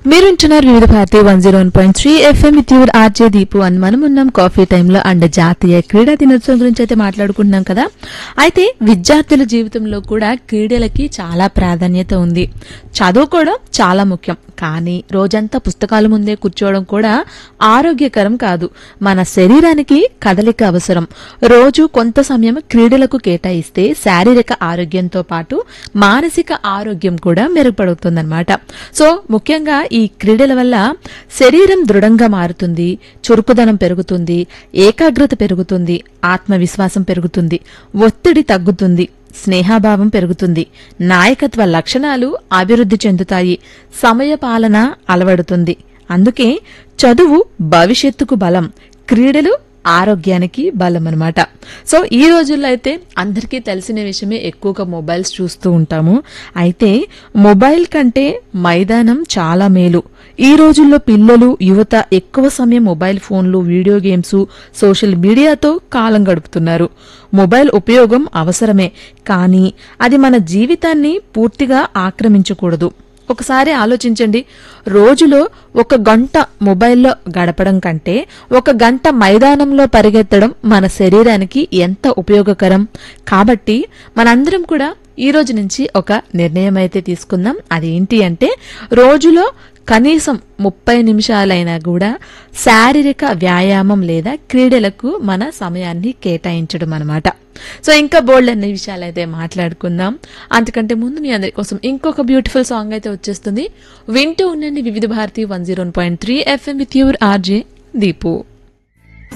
మీరు వింటున్నారు Vividh Bharati one zero one point three FM with your RJ Deepu అని మనం ఉన్నాం కాఫీ టైంలో అండ్ జాతీయ క్రీడా దినోత్సవం గురించి అయితే మాట్లాడుకుంటున్నాం కదా అయితే విద్యార్థుల జీవితంలో కూడా క్రీడలకి చాలా ప్రాధాన్యత ఉంది చదువుకోవడం చాలా ముఖ్యం కానీ రోజంతా పుస్తకాల ముందే కూర్చోవడం కూడా ఆరోగ్యకరం కాదు మన శరీరానికి కదలిక అవసరం రోజు కొంత సమయం క్రీడలకు కేటాయిస్తే శారీరక ఆరోగ్యంతో పాటు మానసిక ఆరోగ్యం కూడా మెరుగుపడుతుందన్నమాట సో ముఖ్యంగా ఈ క్రీడల వల్ల శరీరం దృఢంగా మారుతుంది చురుకుదనం పెరుగుతుంది ఏకాగ్రత పెరుగుతుంది ఆత్మవిశ్వాసం పెరుగుతుంది ఒత్తిడి తగ్గుతుంది స్నేహభావం పెరుగుతుంది నాయకత్వ లక్షణాలు అభివృద్ధి చెందుతాయి సమయ పాలన అలవడుతుంది అందుకే చదువు భవిష్యత్తుకు బలం క్రీడలు ఆరోగ్యానికి బలం అనమాట సో ఈ రోజుల్లో అయితే అందరికీ తెలిసిన విషయమే ఎక్కువగా మొబైల్స్ చూస్తూ ఉంటాము అయితే మొబైల్ కంటే మైదానం చాలా మేలు ఈ రోజుల్లో పిల్లలు యువత ఎక్కువ సమయం మొబైల్ ఫోన్లు వీడియో గేమ్స్ సోషల్ మీడియాతో కాలం గడుపుతున్నారు మొబైల్ ఉపయోగం అవసరమే కానీ అది మన జీవితాన్ని పూర్తిగా ఆక్రమించకూడదు ఒకసారి ఆలోచించండి రోజులో ఒక గంట మొబైల్లో గడపడం కంటే ఒక గంట మైదానంలో పరిగెత్తడం మన శరీరానికి ఎంత ఉపయోగకరం కాబట్టి మనందరం కూడా ఈ రోజు నుంచి ఒక నిర్ణయం అయితే తీసుకుందాం అదేంటి అంటే రోజులో కనీసం ముప్పై నిమిషాలైనా కూడా శారీరక వ్యాయామం లేదా క్రీడలకు మన సమయాన్ని కేటాయించడం అనమాట సో ఇంకా బోల్డ్ అనే విషయాలు అయితే మాట్లాడుకుందాం అంతకంటే ముందు మీ అందరి కోసం ఇంకొక బ్యూటిఫుల్ సాంగ్ అయితే వచ్చేస్తుంది వింటూ ఉండండి Vividh Bharati one zero point three FM with your RJ Deepu